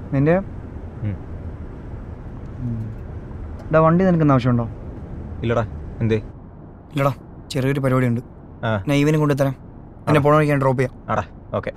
നിന്റെ ഉം. ഇടാ വണ്ടി നിനക്ക് ആവശ്യമുണ്ടോ ഇല്ലടാ എന്തേ ഇല്ലടാ ചെറിയൊരു പരിപാടിയുണ്ട് ആ ഞാൻ ഈവനിങ് കൊണ്ടുതരാം എന്നെ പോണ വഴിക്ക് ഞാൻ ഡ്രോപ്പ് ചെയ്യാം ആടാ ഓക്കെ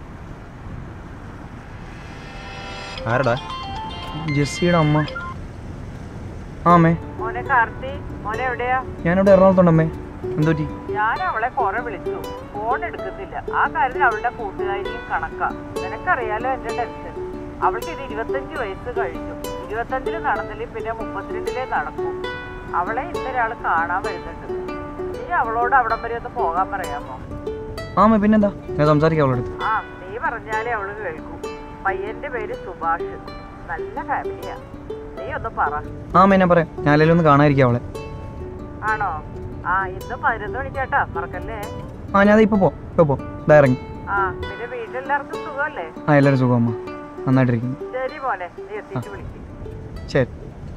ആരടാ ജെസ്സിയുടെ അമ്മ ആ അമ്മേ മോനെ കാർത്തി മോനെ എവിടെയാ ഞാനിവിടെ എറണാകുളത്തുണ്ട് അമ്മേ എന്തോ പറ്റി ഞാൻ അവളെ കുറെ വിളിച്ചു ഫോൺ എടുക്കുന്നില്ല ആ കാര്യത്തിൽ അവളുടെ കൂട്ടുകാരിയും കണക്കാ നിനക്കറിയാലോ എന്റെ ടെൻഷൻ അവൾക്ക് ഇത് ഇരുപത്തഞ്ച് വയസ്സ് കഴിഞ്ഞു ഇരുപത്തഞ്ചില് നടന്നില്ല പിന്നെ മുപ്പത്തിരണ്ടിലേ നടക്കൂ അവളെ ഇന്നൊരാൾ കാണാൻ വരുന്നുണ്ട് നീ അവളോട് അവിടം വരെ ഒന്ന് പോകാൻ പറയാമോ ആ അമ്മേ പിന്നെന്താ ഞാൻ സംസാരിക്കാം അവളുടെ അടുത്ത് ആ നീ പറഞ്ഞാലേ അവള് കേൾക്കൂ പയ്യന്റെ പേര് സുഭാഷ് നല്ല ഫാമിലിയാ നീ ഒന്ന് പറ ആ അമ്മേ ഞാൻ പറയാം ഞാൻ അല്ലെങ്കിൽ ഒന്ന് കാണാതിരിക്കാം അവളെ ആണോ ആ ഇന്ന് പതിനൊന്ന് മണിക്കേട്ടാ മറക്കല്ലേ ആ ഞാൻ ഇപ്പോൾ പോ ഇപ്പോൾ പോ ഇതാ ഇറങ്ങി ആ പിന്നെ വീട്ടിലെല്ലാവർക്കും സുഖമല്ലേ ആ എല്ലാവരും സുഖം അമ്മ നന്നായിട്ടിരിക്കുന്നു ശരി മോനെ നീ എത്തിയിട്ട് വിളിക്കും ശരി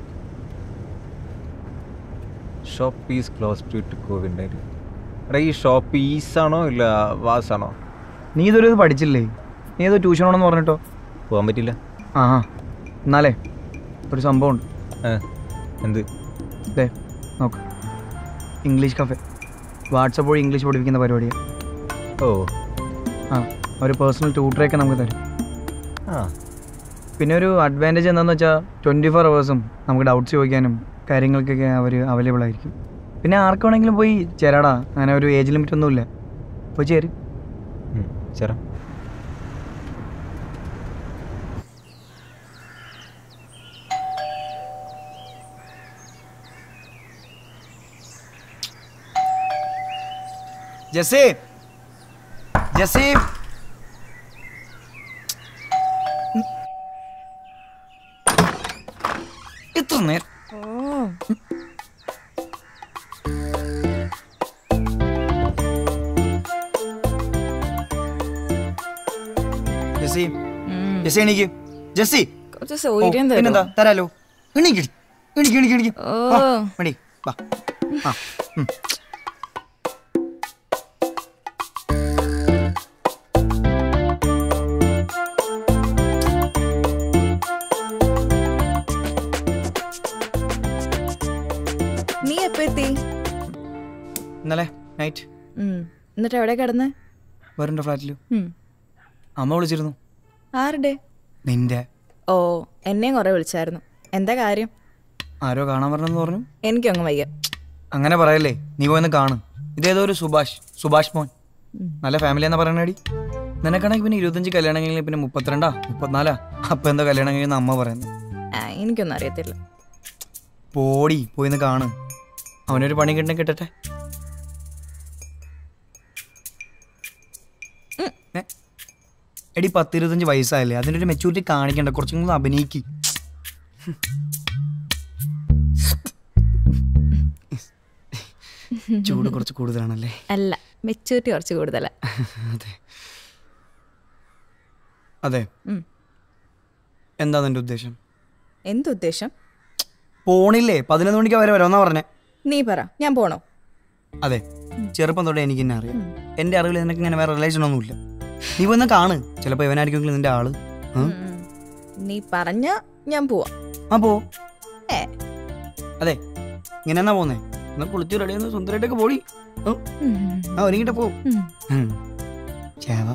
shop is close to it Covid എടാ ഈ ഷോപ്പ് ഈസാണോ ഇല്ല വാസാണോ നീ ഇതൊരു ഇത് പഠിച്ചില്ലേ നീ ഏതോ ട്യൂഷൻ ആണെന്ന് പറഞ്ഞിട്ടോ പോകാൻ പറ്റില്ല ആ ആ എന്നാലേ ഒരു സംഭവമുണ്ട് ഏ എന്ത് ദേ നോക്ക് ഇംഗ്ലീഷ് കഫേ വാട്സപ്പ് വഴി ഇംഗ്ലീഷ് പഠിപ്പിക്കുന്ന പരിപാടിയാണ് ഓ ആ ഒരു പേഴ്സണൽ ട്യൂട്ടറൊക്കെ നമുക്ക് തരും ആ പിന്നെ ഒരു അഡ്വാൻറ്റേജ് എന്താണെന്ന് വെച്ചാൽ ട്വൻറ്റി ഫോർ അവേഴ്സും നമുക്ക് ഡൗട്ട്സ് ചോദിക്കാനും കാര്യങ്ങൾക്കൊക്കെ അവർ അവൈലബിൾ ആയിരിക്കും പിന്നെ ആർക്ക് വേണമെങ്കിലും പോയി ചേരാടാ അങ്ങനെ ഒരു ഏജ് ലിമിറ്റ് ഒന്നുമില്ല പോയി ചേര് ഉം, ചേരാ ജസേ ജസേ ഇത്ര നേരം ജസി ജസി എണീക്ക് ജസി കുറച്ച് ഓ, സൗകര്യം പിന്നെന്താ തരും തരാലോ എണീക്കടി എണീക്ക് എണീക്ക് എണീക്ക് ഓ. വാ, എണീ വാ ആ ഉം. നീ എപ്പോ എത്തി ഇന്നലെ നൈറ്റ് ഉം. എന്നിട്ട് എവിടെ കിടന്ന് വരുണ്ട ഫ്ലാറ്റിൽ അമ്മ വിളിച്ചിരുന്നു ആരുടെ നിന്റെ ഓ എന്നെയും കുറെ വിളിച്ചായിരുന്നു എന്താ കാര്യം ആരോ കാണാൻ പറഞ്ഞെന്ന് പറഞ്ഞു എനിക്കങ്ങ് വയ്യ അങ്ങനെ പറയല്ലേ നീ പോയെന്ന് കാണും ഇതേതോ ഒരു സുഭാഷ് സുഭാഷ് മോൻ നല്ല ഫാമിലി എന്നാ പറയണേടി നിനക്കാണെങ്കിൽ പിന്നെ ഇരുപത്തഞ്ച് കല്യാണം കഴിഞ്ഞാൽ പിന്നെ മുപ്പത്തിരണ്ടാ മുപ്പത്തിനാലാ അപ്പൊ എന്താ കല്യാണം കഴിയുന്ന അമ്മ പറയുന്നത് ആ, എനിക്കൊന്നും അറിയത്തില്ല പോടി പോയിന്ന് കാണ് അവനൊരു പണി കിട്ടണ കിട്ടട്ടെ ഏ? എടി പത്തിരുപത്തഞ്ച് വയസ്സായല്ലേ അതിൻ്റെ ഒരു മെച്ചൂരിറ്റി കാണിക്കണ്ട കുറച്ചും കൂടി അഭിനയിക്ക് ചൂട് കുറച്ച് കൂടുതലാണല്ലേ അല്ല മെച്ചൂരിറ്റി കുറച്ച് കൂടുതലാ അതെ അതെ ഉം. എന്താ നിന്റെ ഉദ്ദേശം എന്തുദ്ദേശം പോണില്ലേ പതിനൊന്ന് മണിക്ക് വരെ വരാമെന്നാ പറഞ്ഞേ നീ പറ ഞാൻ പോണോ അതെ ചെറുപ്പം തൊട്ടേ എനിക്ക് തന്നെ അറിയാം എൻ്റെ അറിവിൽ നിനക്ക് ഇങ്ങനെ വേറെ റിലേഷൻ ഒന്നുമില്ല നീ വന്ന് കാണ് ചിലപ്പോൾ ഇവനായിരിക്കും നിന്റെ ആള് ആ? ഉം. നീ പറഞ്ഞ ഞാൻ പോവാ ആ പോ ഏ. അതെ ഇങ്ങനെ എന്നാ പോന്നേ എന്നാ കുളിച്ച് റെഡിയാന്ന് സുന്ദരമായിട്ടൊക്കെ പോടി ഉം. ഉം. ആ ഒരുങ്ങിട്ട് പോ ഉം. ഉം. ചേവ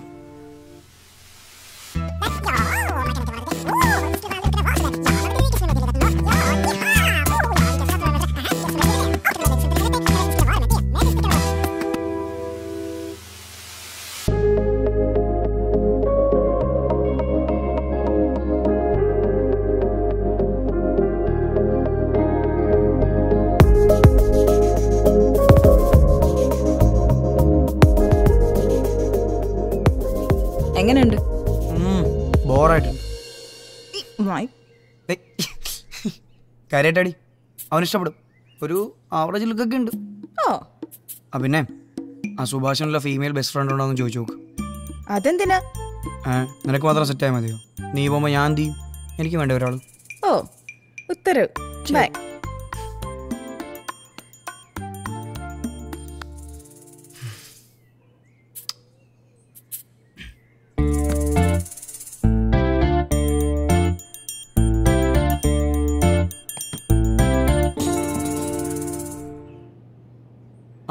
എങ്ങനെയുണ്ട് ബോറായിട്ടുണ്ട് മായി. കാര്യമായിട്ടടി അവനിഷ്ടപ്പെടും ഒരു ആവറേജ് ലുക്കൊക്കെ ഉണ്ട് ഓ ആ പിന്നെ ആ സുഭാഷിനുള്ള ഫീമെയിൽ ബെസ്റ്റ് ഫ്രണ്ട് ഉണ്ടോ എന്ന് ചോദിച്ചു നോക്ക് അതെന്തിനാ ഏ നിനക്ക് മാത്രം സെറ്റ് ആയാൽ മതിയോ നീ പോകുമ്പോൾ ഞാൻ എന്ത് ചെയ്യും എനിക്ക് വേണ്ട ഒരാൾ ഓ ഉത്തരവ് ബൈ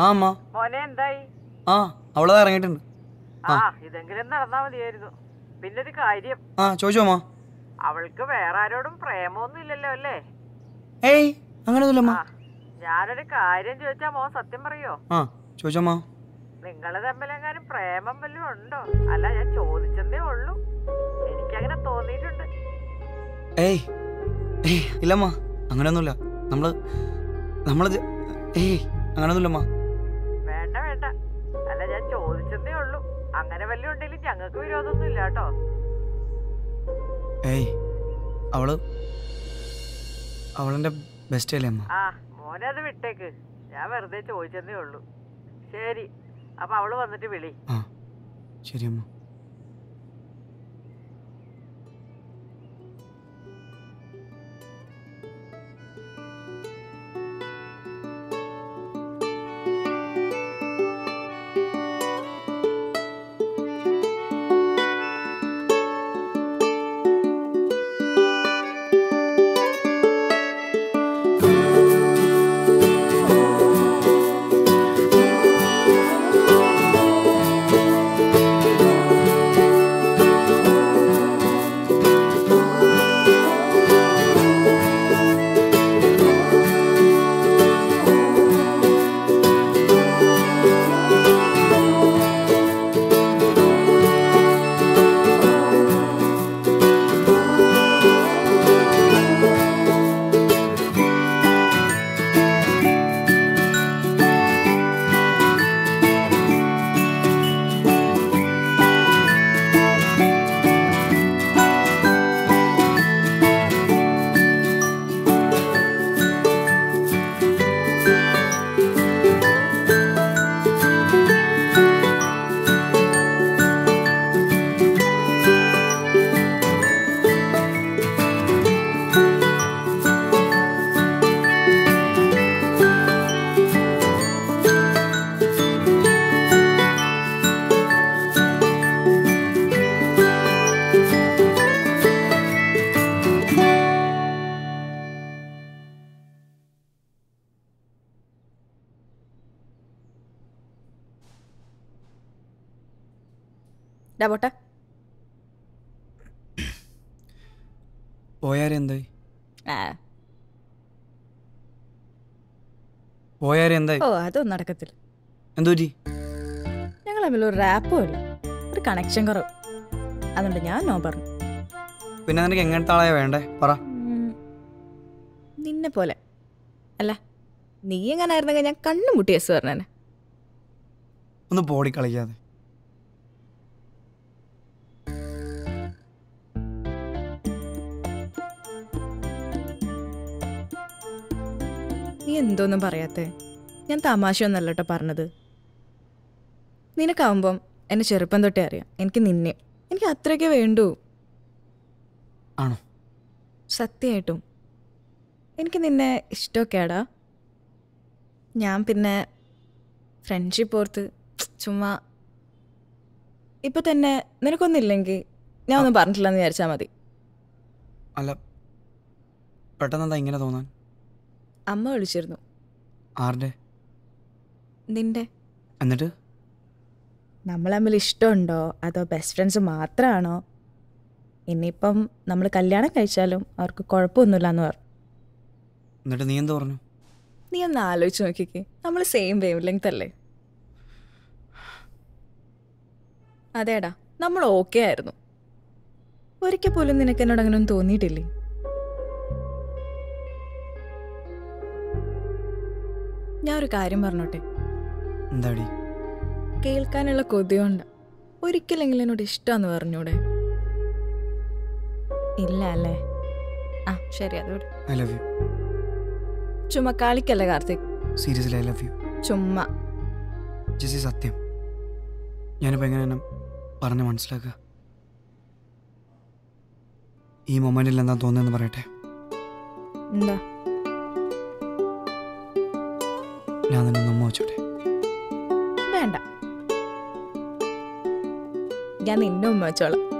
ആ അമ്മ മോനെ എന്തായി ആ അവളത് ഇറങ്ങിയിട്ടുണ്ട് ആ ഇതെങ്കിലും നടന്നാ മതിയായിരുന്നു പിന്നെ ഒരു കാര്യം ആ ചോദിച്ചോ അമ്മ അവൾക്ക് വേറെ ആരോടും പ്രേമമൊന്നും ഇല്ലല്ലോ അല്ലേ ഏയ് അങ്ങനെയൊന്നുമില്ല അമ്മ ആ ഞാനൊരു കാര്യം ചോദിച്ചാ മോൻ സത്യം പറയോ ആ ചോദിച്ചോ അമ്മ നിങ്ങൾ തമ്മിലെങ്ങാനും പ്രേമം വല്ലതും ഉണ്ടോ അല്ല ഞാൻ ചോദിച്ചതേ ഉള്ളൂ എനിക്കങ്ങനെ തോന്നിയിട്ടുണ്ട് ഏയ് ഏയ് ഇല്ലമ്മ അങ്ങനെയൊന്നുമില്ല നമ്മള് നമ്മള് ജ- ഏയ് അങ്ങനെയൊന്നുമില്ല അമ്മ വേണ്ട വേണ്ട അല്ല ഞാൻ ചോദിച്ചതേ ഉള്ളൂ അങ്ങനെ വല്ലതും ഉണ്ടെങ്കിൽ ഞങ്ങൾക്ക് വിരോധമൊന്നും ഇല്ല കേട്ടോ ഏയ് അവള് അവളെൻ്റെ ബെസ്റ്റ് അല്ലേ അമ്മ ആ മോനെ അത് വിട്ടേക്ക് ഞാൻ വെറുതെ ചോദിച്ചതേ ഉള്ളൂ ശരി അപ്പൊ അവള് വന്നിട്ട് വിളി ആ ശരി അമ്മ ഡാ പോട്ടെ പോയാരെ എന്തായി ആ പോയാരെ എന്തായി ഓ അതൊന്നും നടക്കത്തില്ല എന്തു പറ്റി ഞങ്ങൾ തമ്മിൽ ഒരു റാപ്പും ഇല്ല ഒരു കണക്ഷൻ കുറവ് അതുകൊണ്ട് ഞാൻ നോ പറഞ്ഞു പിന്നെ നിനക്ക് എങ്ങനത്തെ ആളായ വേണ്ടേ പറ ഉം, നിന്നെ പോലെ അല്ല നീ എങ്ങനെ ആയിരുന്നെങ്കിൽ ഞാൻ കണ്ണു മുട്ടി എസ് പറഞ്ഞേനെ ഒന്ന് ബോഡി കളിക്കാതെ നീ എന്തോന്നും പറയാത്തേ ഞാൻ തമാശയൊന്നല്ല കേട്ടോ പറഞ്ഞത് നിനക്കാവുമ്പം എന്നെ ചെറുപ്പം തൊട്ടേ അറിയാം എനിക്ക് നിന്നെ എനിക്ക് അത്രയ്ക്ക് വേണ്ടൂ ആണോ സത്യമായിട്ടും എനിക്ക് നിന്നെ ഇഷ്ടമൊക്കെയാടാ ഞാൻ പിന്നെ ഫ്രണ്ട്ഷിപ്പ് ഓർത്ത് ചുമ്മാ ഇപ്പം തന്നെ നിനക്കൊന്നില്ലെങ്കിൽ ഞാൻ ഒന്നും പറഞ്ഞിട്ടില്ലെന്ന് വിചാരിച്ചാൽ മതി അല്ല പെട്ടെന്ന് എന്താ ഇങ്ങനെ തോന്നാൻ അമ്മ വിളിച്ചിരുന്നു ആരുടെ നിന്റെ എന്നിട്ട് നമ്മൾ തമ്മിൽ ഇഷ്ടമുണ്ടോ അതോ ബെസ്റ്റ് ഫ്രണ്ട്സ് മാത്രമാണോ ഇനിയിപ്പം നമ്മൾ കല്യാണം കഴിച്ചാലും അവർക്ക് കുഴപ്പമൊന്നുമില്ല എന്ന് പറഞ്ഞു എന്നിട്ട് നീ എന്ത് പറഞ്ഞു നീ ഒന്ന് ആലോചിച്ച് നോക്കിക്കേ നമ്മൾ സെയിം വേവ് ലെങ്ത് അല്ലേ അതേടാ നമ്മൾ ഓക്കെ ആയിരുന്നു ഒരിക്കൽ പോലും നിനക്ക് എന്നോട് അങ്ങനെ ഒന്നും തോന്നിയിട്ടില്ലേ ഞാൻ ഒരു കാര്യം പറഞ്ഞോട്ടെ എന്താടി കേൾക്കാനുള്ള കൊതിയുണ്ട് ഒരിക്കലെങ്കിലും എന്നോട് ഇഷ്ടമെന്ന് പറഞ്ഞൂടെ ഇല്ല അല്ലേ ആ ശരി അതോടെ ഐ ലവ് യു ചുമ്മാ കളിക്കല്ലേ Karthik seriously I love you ചുമ്മാ ജിസി സത്യം ഞാനിപ്പോൾ എങ്ങനെ എന്നെ പറഞ്ഞ് മനസ്സിലാക്കുക ഈ മൊമെൻറ്റിൽ എന്താ തോന്നുന്നതെന്ന് പറയട്ടെ എന്താ ഞാൻ നിന്നെ ഒന്ന് ഉമ്മ വെച്ചോട്ടെ വേണ്ട ഞാൻ നിന്നെ ഉമ്മ വെച്ചോളാം